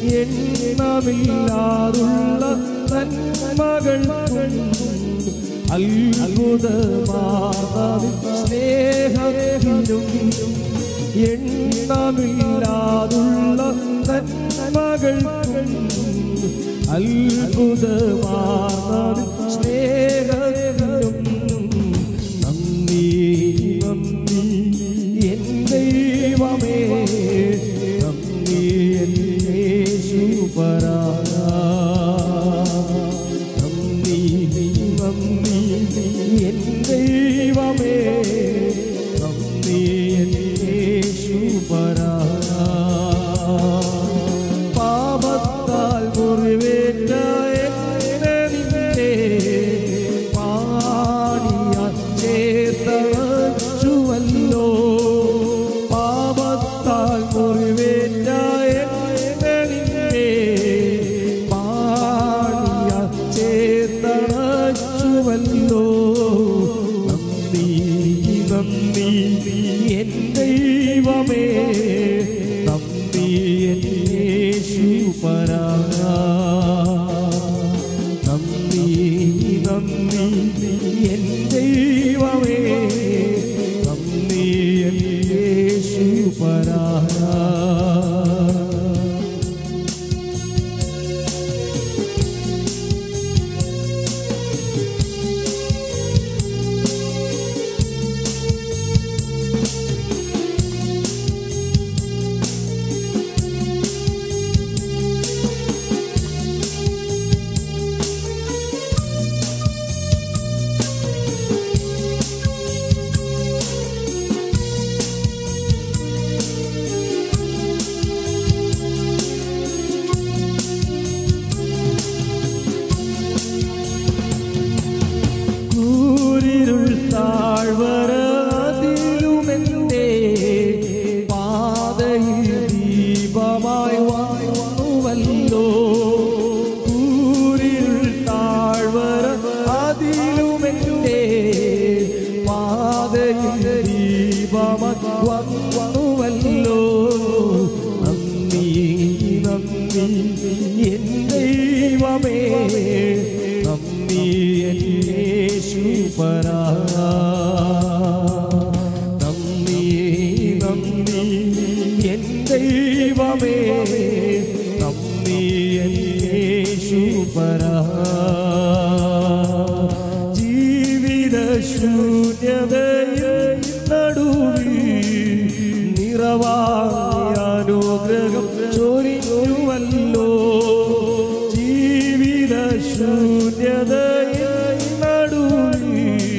എണ്ണമില്ലാതുള്ള നന്മകൾക്കും അത്ഭുതമാർന്ന സ്നേഹത്തിനും എണ്ണമില്ലാതുള്ള നന്മകൾക്കും അത്ഭുതമാർന്ന സ്നേഹത്തിനും നന്ദി നന്ദി എൻ ദൈവമേ നന്ദി എൻ യേശുപരാ നന്ദി നന്ദി എൻ ദൈവമേ നന്ദി എൻ യേശുപരാ പാപത്താൽ മുറിവേറ്റ എന്നെ നിന്നെ പാടിയാൽ ചേർത്തവച്ചുവല്ലോ പാപത്താൽ മുറിവേറ്റ എന്നെ നിന്നെ പാടിയാൽ ചേർത്തവച്ചുവല്ലോ നന്ദി നന്ദി എൻ ദൈവമേ നന്ദി എൻ യേശുപരാ നന്ദി നന്ദി എൻ ദൈവമേ നന്ദി എൻ യേശുപരാ കൂരിരുൾ താഴ്വര അതിലുമെന്റെ പാതയിൽ ദീപമായി വന്നുവല്ലോ കൂരിരുൾ താഴ്വര അതിലുമെന്റെ പാതയിൽ ദീപമായി വന്നുവല്ലോ നന്ദി നന്ദി എൻ ദൈവമേ നന്ദി എൻ യേശുപരാ നന്ദി നന്ദി എൻ ദൈവമേ നന്ദി എൻ യേശുപരാ ജീവിത ശൂന്യതയിൽ നടുവിൽ നിറവായ അനുഗ്രഹം ചൊരിഞ്ഞുവല്ലോ ജീവിത ശൂന്യതയിൽ നടുവിൽ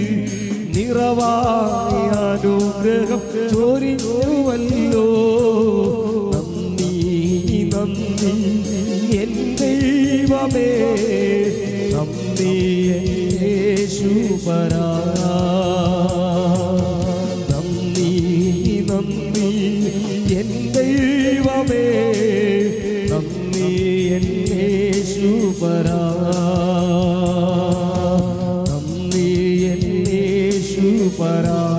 നിറവായ അനുഗ്രഹം ചൊരിഞ്ഞുവല്ലോ നന്ദി നന്ദി എൻ ദൈവമേ നന്ദി എൻ യേശുപരാ നന്ദി നന്ദി എൻ ദൈവമേ നന്ദി എൻ യേശുപരാ നന്ദി എൻ യേശുപരാ